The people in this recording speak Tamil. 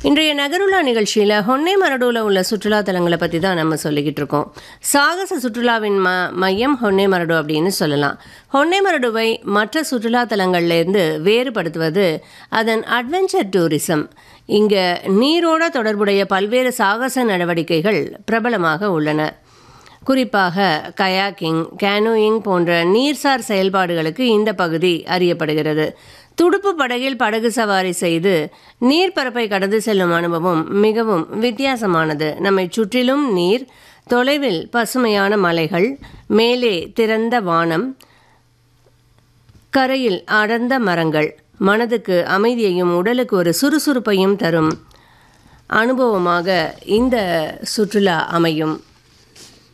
இன்றைய நகருலா நிகழ்ச்சியில் ஹொன்னே மரடூவில் உள்ள சுற்றுலா தலங்களை பற்றி தான் நம்ம சொல்லிக்கிட்டு இருக்கோம் சாகச சுற்றுலாவின் ம மையம் ஹொன்னே மரடு அப்படின்னு சொல்லலாம் ஹொன்னே மரடுவை மற்ற சுற்றுலா தலங்கள்லேருந்து வேறுபடுத்துவது அதன் அட்வென்ச்சர் டூரிசம் இங்கே நீரோட தொடர்புடைய பல்வேறு சாகச நடவடிக்கைகள் பிரபலமாக உள்ளன குறிப்பாக கயாக்கிங் கேனோயிங் போன்ற நீர்சார் செயல்பாடுகளுக்கு இந்த பகுதி அறியப்படுகிறது துடுப்பு படகில் படகு சவாரி செய்து நீர்ப்பரப்பை கடந்து செல்லும் அனுபவம் மிகவும் வித்தியாசமானது நம்மை சுற்றிலும் நீர் தொலைவில் பசுமையான மலைகள் மேலே திறந்த வானம் கரையில் அடர்ந்த மரங்கள் மனதுக்கு அமைதியையும் உடலுக்கு ஒரு சுறுசுறுப்பையும் தரும் அனுபவமாக இந்த சுற்றுலா அமையும்